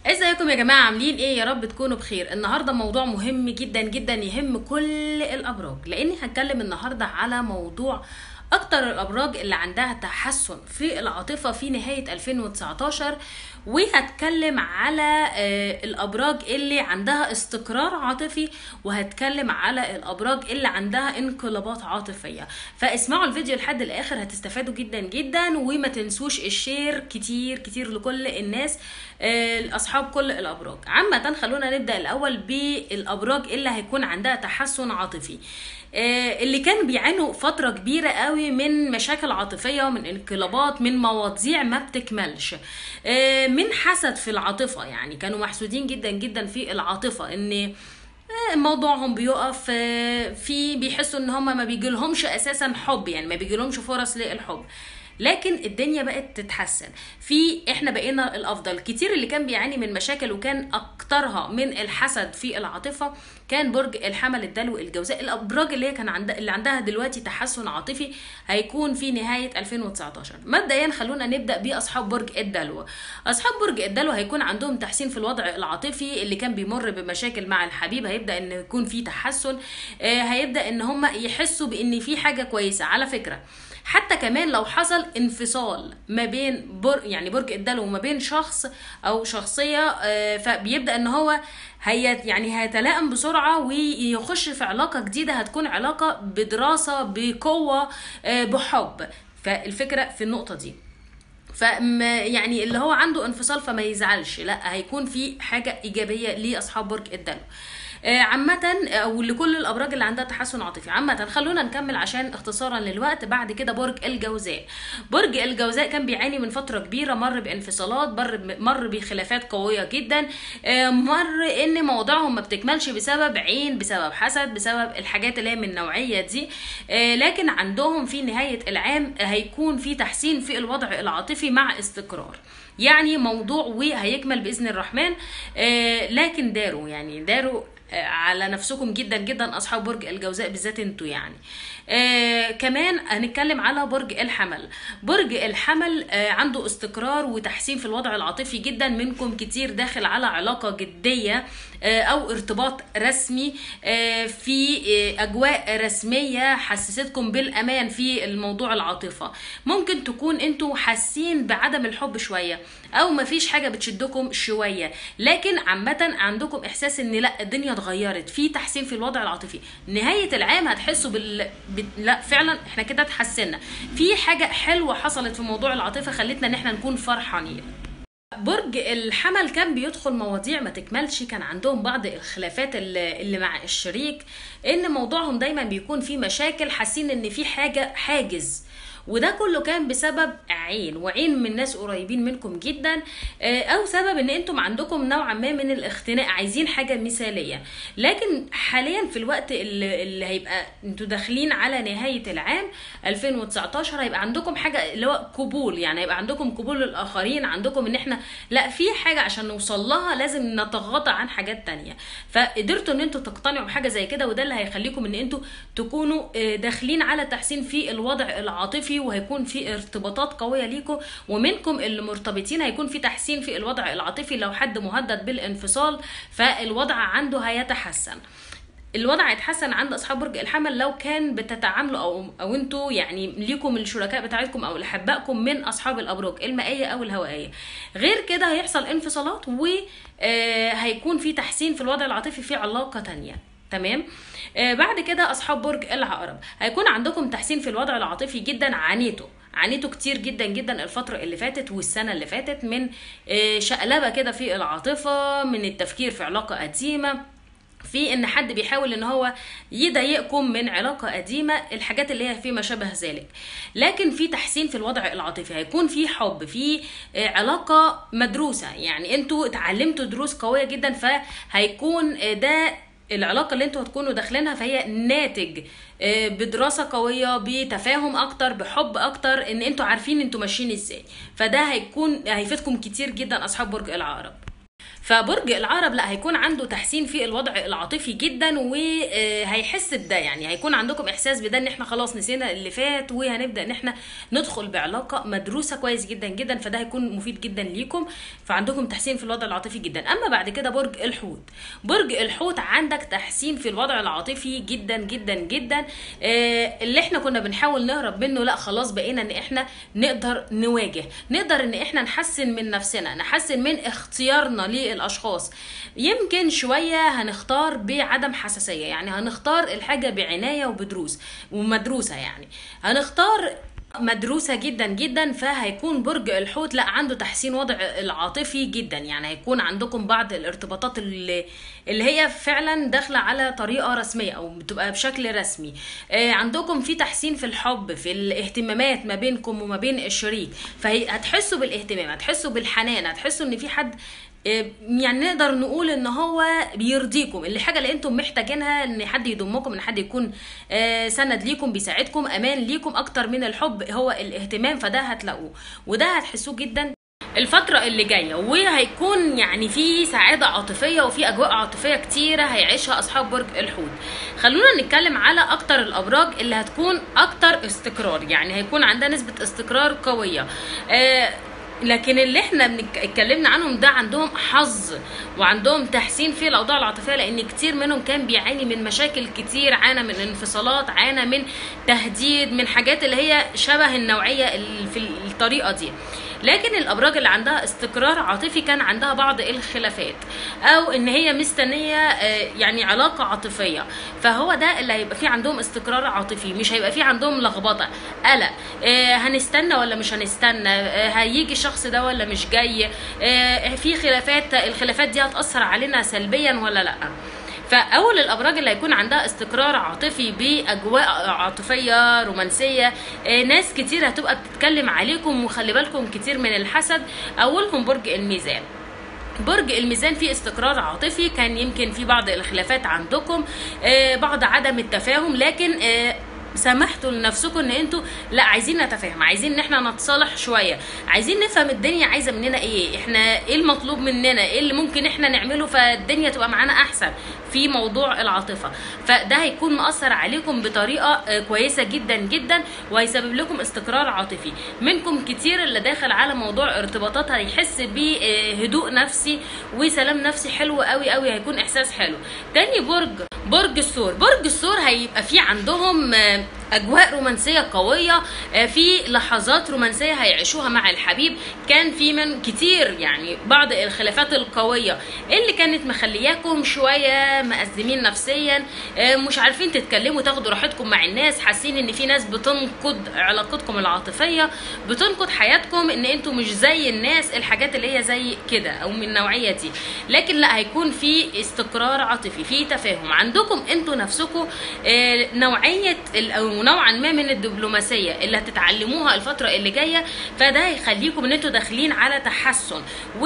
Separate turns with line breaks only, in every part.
ازيكم يا جماعه عاملين ايه يا رب تكونوا بخير النهارده موضوع مهم جدا جدا يهم كل الابراج لاني هتكلم النهارده على موضوع اكتر الابراج اللي عندها تحسن في العاطفه في نهايه 2019 وهتكلم على آه، الابراج اللي عندها استقرار عاطفي وهتكلم على الابراج اللي عندها انقلابات عاطفيه فاسمعوا الفيديو لحد الاخر هتستفادوا جدا جدا وما تنسوش الشير كتير كتير لكل الناس آه، اصحاب كل الابراج عامه خلونا نبدا الاول بالابراج اللي هيكون عندها تحسن عاطفي آه، اللي كانوا بيعانوا فترة كبيرة قوي من مشاكل عاطفية من انقلابات من مواضيع ما بتكملش آه، من حسد في العاطفة يعني كانوا محسودين جدا جدا في العاطفة ان آه، موضوعهم بيقف آه، في بيحسوا ان هم ما بيجيلهمش اساسا حب يعني ما بيجيلهمش فرص للحب لكن الدنيا بقت تتحسن في احنا بقينا الافضل كتير اللي كان بيعاني من مشاكل وكان اكترها من الحسد في العاطفه كان برج الحمل الدلو الجوزاء الابراج اللي هي كان عندها اللي عندها دلوقتي تحسن عاطفي هيكون في نهايه 2019 مبدئيا خلونا نبدا باصحاب برج الدلو اصحاب برج الدلو هيكون عندهم تحسين في الوضع العاطفي اللي كان بيمر بمشاكل مع الحبيب هيبدا ان يكون في تحسن آه، هيبدا ان هم يحسوا بان في حاجه كويسه على فكره حتى كمان لو حصل انفصال ما بين بر يعني برج الدلو وما بين شخص او شخصيه آه، فبيبدا ان هو هي يعني هيتلائم بسرعه ويخش في علاقه جديده هتكون علاقه بدراسه بقوه آه، بحب فالفكره في النقطه دي فما يعني اللي هو عنده انفصال فما يزعلش لا هيكون في حاجه ايجابيه لاصحاب برج الدلو آه، عامة او لكل الابراج اللي عندها تحسن عاطفي عامة خلونا نكمل عشان اختصارا للوقت بعد كده برج الجوزاء برج الجوزاء كان بيعاني من فترة كبيرة مر بانفصالات مر مر بخلافات قوية جدا آه، مر ان مواضيعهم ما بتكملش بسبب عين بسبب حسد بسبب الحاجات اللي هي من النوعية دي آه، لكن عندهم في نهاية العام هيكون في تحسين في الوضع العاطفي مع استقرار يعني موضوع وهيكمل باذن الرحمن آه، لكن داروا يعني داروا آه، على نفسكم جدا جدا اصحاب برج الجوزاء بالذات انتوا يعني آه كمان هنتكلم على برج الحمل برج الحمل آه عنده استقرار وتحسين في الوضع العاطفي جدا منكم كتير داخل على علاقة جدية آه او ارتباط رسمي آه في آه اجواء رسمية حسستكم بالامان في الموضوع العاطفة ممكن تكون انتوا حاسين بعدم الحب شوية او مفيش حاجة بتشدكم شوية لكن عامة عندكم احساس ان لا الدنيا اتغيرت في تحسين في الوضع العاطفي نهاية العام هتحسوا بال... بال... لا فعلا احنا كده اتحسنا في حاجة حلوة حصلت في موضوع العاطفة خلتنا ان احنا نكون فرحانين برج الحمل كان بيدخل مواضيع ما تكملش كان عندهم بعض الخلافات اللي اللي مع الشريك ان موضوعهم دايما بيكون فيه مشاكل حاسين ان في حاجه حاجز وده كله كان بسبب عين وعين من ناس قريبين منكم جدا آه، او سبب ان انتم عندكم نوعا ما من الاختناق عايزين حاجه مثاليه لكن حاليا في الوقت اللي, اللي هيبقى انتوا داخلين على نهايه العام 2019 هيبقى عندكم حاجه اللي هو قبول يعني هيبقى عندكم قبول للاخرين عندكم ان احنا لا في حاجه عشان نوصل لها لازم نتغاضى عن حاجات تانية فقدرتوا ان انتوا تقتنعوا بحاجه زي كده وده اللي هيخليكم ان انتوا تكونوا آه، داخلين على تحسين في الوضع العاطفي وهيكون في ارتباطات قويه ليكم ومنكم اللي مرتبطين هيكون في تحسين في الوضع العاطفي لو حد مهدد بالانفصال فالوضع عنده هيتحسن الوضع هيتحسن عند اصحاب برج الحمل لو كان بتتعاملوا او او انتوا يعني ليكم الشركاء بتاعتكم او احبائكم من اصحاب الابراج المائيه او الهوائيه غير كده هيحصل انفصالات وهيكون في تحسين في الوضع العاطفي في علاقه تانية تمام آه بعد كده اصحاب برج العقرب هيكون عندكم تحسين في الوضع العاطفي جدا عانيتوا عانيتوا كتير جدا جدا الفترة اللي فاتت والسنة اللي فاتت من آه، شقلبة كده في العاطفة من التفكير في علاقة قديمة في ان حد بيحاول ان هو يضايقكم من علاقه قديمه الحاجات اللي هي فيما شابه ذلك لكن في تحسين في الوضع العاطفي هيكون في حب في آه، علاقه مدروسه يعني انتوا اتعلمتوا دروس قويه جدا فهيكون آه، ده العلاقه اللي انتوا هتكونوا داخلينها فهي ناتج آه، بدراسه قويه بتفاهم اكتر بحب اكتر ان انتوا عارفين انتوا ماشيين ازاي فده هيكون هيفيدكم كتير جدا اصحاب برج العقرب فبرج العقرب لا هيكون عنده تحسين في الوضع العاطفي جدا وهيحس بده يعني هيكون عندكم احساس بده ان احنا خلاص نسينا اللي فات وهنبدا ان احنا ندخل بعلاقه مدروسه كويس جدا جدا فده هيكون مفيد جدا ليكم فعندكم تحسين في الوضع العاطفي جدا اما بعد كده برج الحوت برج الحوت عندك تحسين في الوضع العاطفي جدا جدا جدا آه، اللي احنا كنا بنحاول نهرب منه لا خلاص بقينا ان احنا نقدر نواجه نقدر ان احنا نحسن من نفسنا نحسن من اختيارنا للاشخاص يمكن شويه هنختار بعدم حساسيه يعني هنختار الحاجه بعنايه وبدروس ومدروسه يعني هنختار مدروسه جدا جدا فهيكون برج الحوت لا عنده تحسين وضع العاطفي جدا يعني هيكون عندكم بعض الارتباطات اللي اللي هي فعلا داخله على طريقه رسميه او بتبقى بشكل رسمي آه، عندكم في تحسين في الحب في الاهتمامات ما بينكم وما بين الشريك فهتحسوا بالاهتمام هتحسوا بالحنان هتحسوا ان في حد آه، يعني نقدر نقول ان هو بيرضيكم اللي حاجه اللي انتم محتاجينها ان حد يضمكم ان حد يكون آه، سند ليكم بيساعدكم امان ليكم اكتر من الحب هو الاهتمام فده هتلاقوه وده هتحسوه جدا الفترة اللي جاية وهيكون يعني في سعادة عاطفية وفي أجواء عاطفية كتيرة هيعيشها أصحاب برج الحوت خلونا نتكلم على أكتر الأبراج اللي هتكون أكتر استقرار يعني هيكون عندها نسبة استقرار قوية آه لكن اللي احنا بنك- اتكلمنا عنهم ده عندهم حظ وعندهم تحسين في الاوضاع العاطفيه لان كتير منهم كان بيعاني من مشاكل كتير عانى من انفصالات عانى من تهديد من حاجات اللي هي شبه النوعيه اللي في الطريقه دي لكن الابراج اللي عندها استقرار عاطفي كان عندها بعض الخلافات او ان هي مستنيه آه، يعني علاقه عاطفيه فهو ده اللي هيبقى فيه عندهم استقرار عاطفي مش هيبقى فيه عندهم لخبطه قلق آه، هنستنى ولا مش هنستنى آه، هيجي الشخص ده ولا مش جاي آه، في خلافات الخلافات دي هتاثر علينا سلبيا ولا لا فاول الابراج اللي هيكون عندها استقرار عاطفي باجواء عاطفيه رومانسيه آه، ناس كتير هتبقى بتتكلم عليكم وخلي بالكم كتير من الحسد اولهم برج الميزان برج الميزان فيه استقرار عاطفي كان يمكن في بعض الخلافات عندكم آه، بعض عدم التفاهم لكن آه، سمحتوا لنفسكم ان انتوا لا عايزين نتفاهم عايزين ان احنا نتصالح شويه عايزين نفهم الدنيا عايزه مننا ايه احنا ايه المطلوب مننا ايه اللي ممكن احنا نعمله فالدنيا تبقى معانا احسن في موضوع العاطفه فده هيكون مأثر عليكم بطريقه آه، كويسه جدا جدا وهيسبب لكم استقرار عاطفي منكم كتير اللي داخل على موضوع ارتباطات هيحس بهدوء نفسي وسلام نفسي حلو قوي قوي هيكون احساس حلو تاني برج برج الثور برج الثور هيبقى في عندهم آه، اجواء رومانسيه قويه آه، في لحظات رومانسيه هيعيشوها مع الحبيب كان في من كتير يعني بعض الخلافات القويه اللي كانت مخلياكم شويه مأزمين نفسيا آه، مش عارفين تتكلموا تاخدوا راحتكم مع الناس حاسين ان في ناس بتنقد علاقتكم العاطفيه بتنقد حياتكم ان انتوا مش زي الناس الحاجات اللي هي زي كده او من النوعيه دي لكن لا هيكون في استقرار عاطفي في تفاهم عندكم انتوا نفسكم آه، نوعيه ال- او نوعا ما من الدبلوماسيه اللي هتتعلموها الفتره اللي جايه فده هيخليكم ان انتوا داخلين على تحسن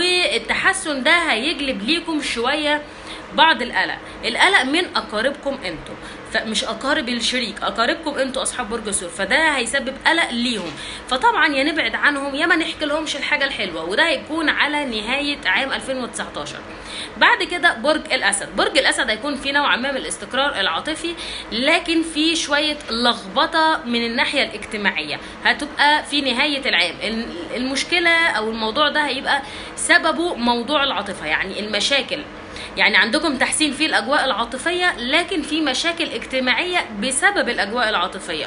والتحسن ده هيجلب ليكم شويه بعض القلق القلق من اقاربكم انتوا فمش اقارب الشريك اقاربكم انتوا اصحاب برج الثور فده هيسبب قلق ليهم فطبعا يا نبعد عنهم يا ما نحكي لهمش الحاجه الحلوه وده هيكون على نهايه عام 2019 بعد كده برج الاسد برج الاسد هيكون في نوع ما من الاستقرار العاطفي لكن في شويه لخبطه من الناحيه الاجتماعيه هتبقى في نهايه العام المشكله او الموضوع ده هيبقى سببه موضوع العاطفه يعني المشاكل يعني عندكم تحسين في الاجواء العاطفيه لكن في مشاكل اجتماعيه بسبب الاجواء العاطفيه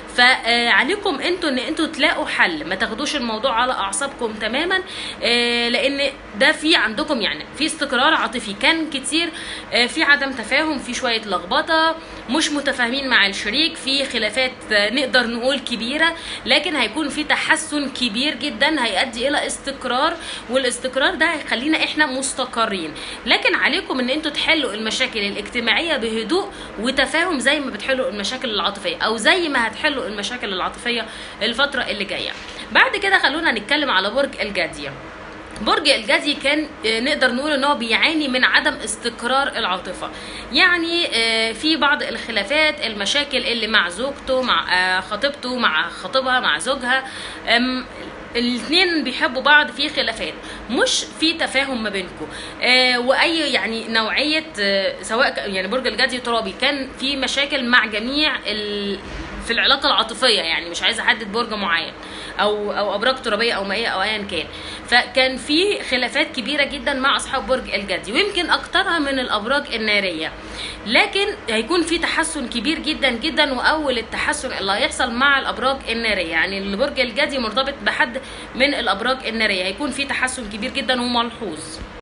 فعليكم انتوا ان انتوا تلاقوا حل ما تاخدوش الموضوع على اعصابكم تماما آه، لان ده في عندكم يعني في استقرار عاطفي كان كتير آه، في عدم تفاهم في شويه لخبطه مش متفاهمين مع الشريك في خلافات آه، نقدر نقول كبيره لكن هيكون في تحسن كبير جدا هيؤدي الى استقرار والاستقرار ده هيخلينا احنا مستقرين لكن عليكم ان انتوا تحلوا المشاكل الاجتماعيه بهدوء وتفاهم زي ما بتحلوا المشاكل العاطفيه او زي ما هتحلوا المشاكل العاطفيه الفتره اللي جايه بعد كده خلونا نتكلم على برج الجدي برج الجدي كان آه، نقدر نقول ان هو بيعاني من عدم استقرار العاطفه يعني آه، في بعض الخلافات المشاكل اللي مع زوجته مع آه، خطيبته مع خطيبها مع زوجها أم، الاثنين بيحبوا بعض في خلافات مش في تفاهم ما بينكم آه واي يعني نوعيه آه سواء ك- يعني برج الجدي ترابي كان في مشاكل مع جميع ال في العلاقه العاطفيه يعني مش عايزه احدد برج معين او او ابراج ترابيه او مائيه او ايا كان فكان في خلافات كبيره جدا مع اصحاب برج الجدي ويمكن اكترها من الابراج الناريه لكن هيكون في تحسن كبير جدا جدا واول التحسن اللي هيحصل مع الابراج الناريه يعني اللي برج الجدي مرتبط بحد من الابراج الناريه هيكون في تحسن كبير جدا وملحوظ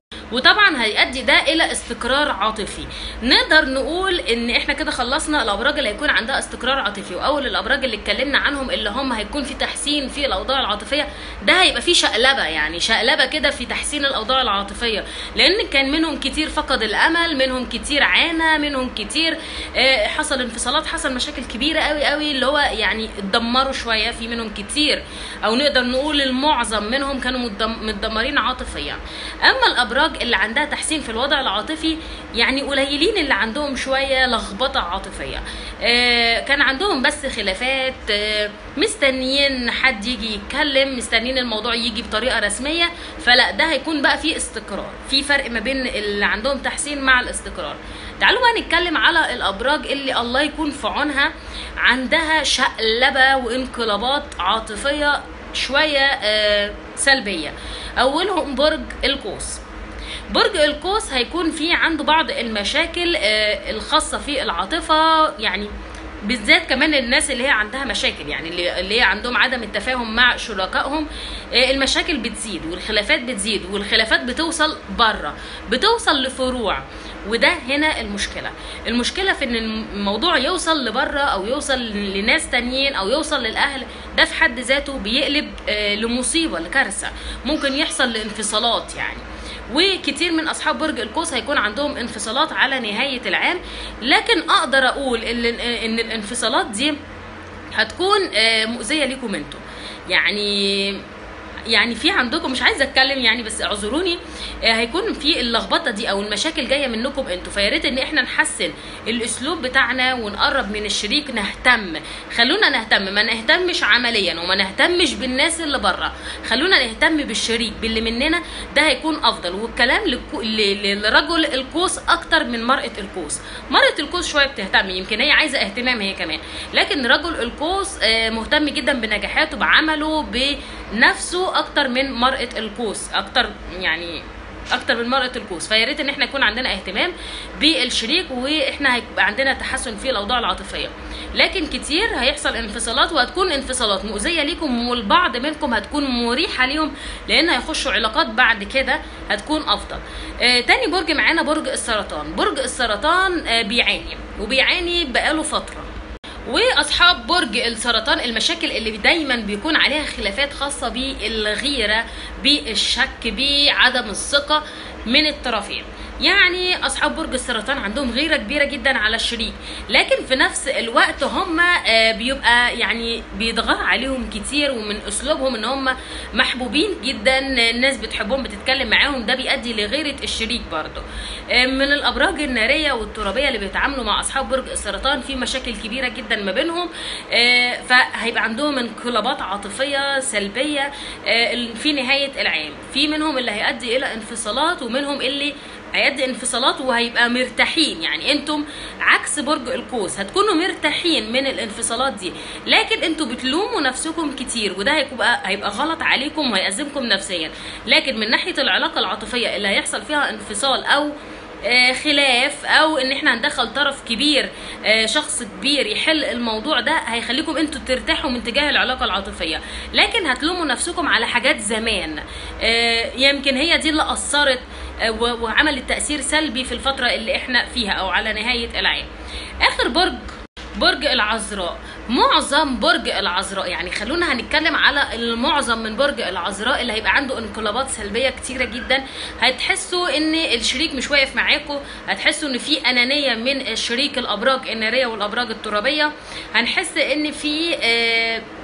وطبعا هيؤدي ده الى استقرار عاطفي نقدر نقول ان احنا كده خلصنا الابراج اللي هيكون عندها استقرار عاطفي واول الابراج اللي اتكلمنا عنهم اللي هم هيكون في تحسين في الاوضاع العاطفيه ده هيبقى فيه شقلبه يعني شقلبه كده في تحسين الاوضاع العاطفيه لان كان منهم كتير فقد الامل منهم كتير عانى منهم كتير آه، حصل انفصالات حصل مشاكل كبيره قوي قوي اللي هو يعني اتدمروا شويه في منهم كتير او نقدر نقول المعظم منهم كانوا متدم- متدمرين عاطفيا اما الابراج اللي عندها تحسين في الوضع العاطفي يعني قليلين اللي عندهم شويه لخبطه عاطفيه آه، كان عندهم بس خلافات آه، مستنيين حد يجي يتكلم مستنيين الموضوع يجي بطريقه رسميه فلا ده هيكون بقى فيه استقرار في فرق ما بين اللي عندهم تحسين مع الاستقرار تعالوا بقى نتكلم على الابراج اللي الله يكون في عونها عندها شقلبه وانقلابات عاطفيه شويه آه، سلبيه اولهم برج القوس برج القوس هيكون في عنده بعض المشاكل آه، الخاصه في العاطفه يعني بالذات كمان الناس اللي هي عندها مشاكل يعني اللي اللي هي عندهم عدم التفاهم مع شركائهم آه، المشاكل بتزيد والخلافات بتزيد والخلافات بتوصل بره بتوصل لفروع وده هنا المشكله المشكله في ان الموضوع يوصل لبره او يوصل لناس تانيين او يوصل للاهل ده في حد ذاته بيقلب آه، لمصيبه لكارثه ممكن يحصل لانفصالات يعني وكتير من اصحاب برج القوس هيكون عندهم انفصالات على نهايه العام لكن اقدر اقول ان ان الانفصالات دي هتكون آه، مؤذيه ليكم انتوا يعني يعني في عندكم مش عايزه اتكلم يعني بس اعذروني آه، هيكون في اللخبطه دي او المشاكل جايه منكم انتوا فيا ريت ان احنا نحسن الاسلوب بتاعنا ونقرب من الشريك نهتم خلونا نهتم ما نهتمش عمليا وما نهتمش بالناس اللي بره خلونا نهتم بالشريك باللي مننا ده هيكون افضل والكلام للكو- ل- لرجل القوس اكتر من مرأة القوس مرأة القوس شويه بتهتم يمكن هي عايزه اهتمام هي كمان لكن رجل القوس آه، مهتم جدا بنجاحاته بعمله بنفسه اكتر من مرأة القوس اكتر يعني اكتر من مرأة القوس فيا ريت ان احنا يكون عندنا اهتمام بالشريك واحنا هيبقى عندنا تحسن في الاوضاع العاطفيه لكن كتير هيحصل انفصالات وهتكون انفصالات مؤذيه ليكم والبعض منكم هتكون مريحه ليهم لان هيخشوا علاقات بعد كده هتكون افضل آه تاني برج معانا برج السرطان برج السرطان آه بيعاني وبيعاني بقاله فتره واصحاب برج السرطان المشاكل اللي دايما بيكون عليها خلافات خاصه بالغيره بالشك بعدم الثقه من الطرفين يعني اصحاب برج السرطان عندهم غيره كبيره جدا على الشريك لكن في نفس الوقت هم آه، بيبقى يعني بيضغط عليهم كتير ومن اسلوبهم ان هم محبوبين جدا الناس بتحبهم بتتكلم معاهم ده بيؤدي لغيره الشريك برضه آه، من الابراج الناريه والترابيه اللي بيتعاملوا مع اصحاب برج السرطان في مشاكل كبيره جدا ما بينهم آه، فهيبقى عندهم انقلابات عاطفيه سلبيه آه، في نهايه العام في منهم اللي هيؤدي الى انفصالات ومنهم اللي هيدي انفصالات وهيبقى مرتاحين يعني انتم عكس برج القوس هتكونوا مرتاحين من الانفصالات دي لكن انتوا بتلوموا نفسكم كتير وده هيبقى هيبقى غلط عليكم وهيأزمكم نفسيا لكن من ناحيه العلاقه العاطفيه اللي هيحصل فيها انفصال او آه، خلاف او ان احنا هندخل طرف كبير آه، شخص كبير يحل الموضوع ده هيخليكم انتوا ترتاحوا من تجاه العلاقه العاطفيه لكن هتلوموا نفسكم على حاجات زمان آه، يمكن هي دي اللي اثرت آه، و- وعملت تاثير سلبي في الفتره اللي احنا فيها او على نهايه العام اخر برج برج العذراء معظم برج العذراء يعني خلونا هنتكلم على المعظم من برج العذراء اللي هيبقى عنده انقلابات سلبيه كتيره جدا هتحسوا ان الشريك مش واقف معاكم هتحسوا ان في انانيه من الشريك الابراج الناريه والابراج الترابيه هنحس ان في آه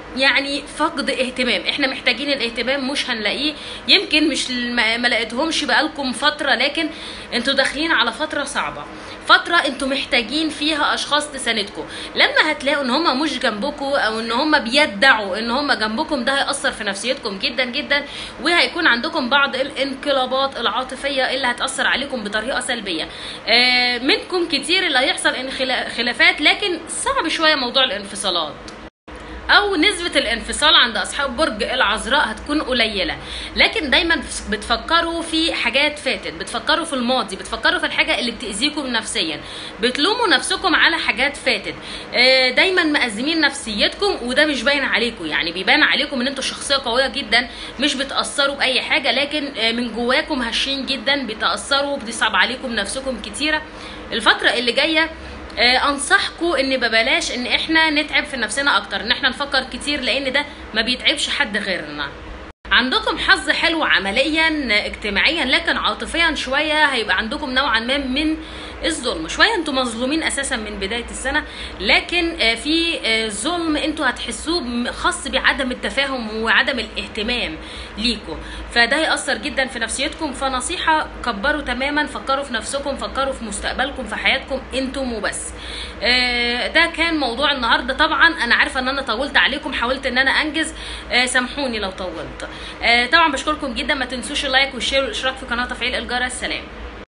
يعني فقد اهتمام احنا محتاجين الاهتمام مش هنلاقيه يمكن مش ما ما لقيتهمش بقالكم فتره لكن انتوا داخلين على فتره صعبه فتره انتوا محتاجين فيها اشخاص تساندكم لما هتلاقوا ان هم مش جنبكم او ان هم بيدعوا ان هم جنبكم ده هياثر في نفسيتكم جدا جدا وهيكون عندكم بعض الانقلابات العاطفيه اللي هتاثر عليكم بطريقه سلبيه آه، منكم كتير اللي هيحصل ان خلا- خلافات لكن صعب شويه موضوع الانفصالات او نسبة الانفصال عند اصحاب برج العذراء هتكون قليلة لكن دايما بتفكروا في حاجات فاتت بتفكروا في الماضي بتفكروا في الحاجة اللي بتأذيكم نفسيا بتلوموا نفسكم على حاجات فاتت آه، دايما مأزمين نفسيتكم وده مش باين عليكم يعني بيبان عليكم ان انتوا شخصية قوية جدا مش بتأثروا بأي حاجة لكن آه، من جواكم هشين جدا بتأثروا بتصعب عليكم نفسكم كتيرة الفترة اللي جاية آه، انصحكم ان ببلاش ان احنا نتعب في نفسنا اكتر ان احنا نفكر كتير لان ده ما بيتعبش حد غيرنا عندكم حظ حلو عمليا اجتماعيا لكن عاطفيا شويه هيبقى عندكم نوعا ما من الظلم شويه انتم مظلومين اساسا من بدايه السنه لكن آه، في آه، ظلم انتوا هتحسوه م- خاص بعدم التفاهم وعدم الاهتمام ليكم فده هيأثر جدا في نفسيتكم فنصيحه كبروا تماما فكروا في نفسكم فكروا في مستقبلكم في حياتكم انتم وبس آه، ده كان موضوع النهارده طبعا انا عارفه ان انا طولت عليكم حاولت ان انا انجز آه، سامحوني لو طولت آه، طبعا بشكركم جدا ما تنسوش اللايك والشير والاشتراك في قناه تفعيل الجرس سلام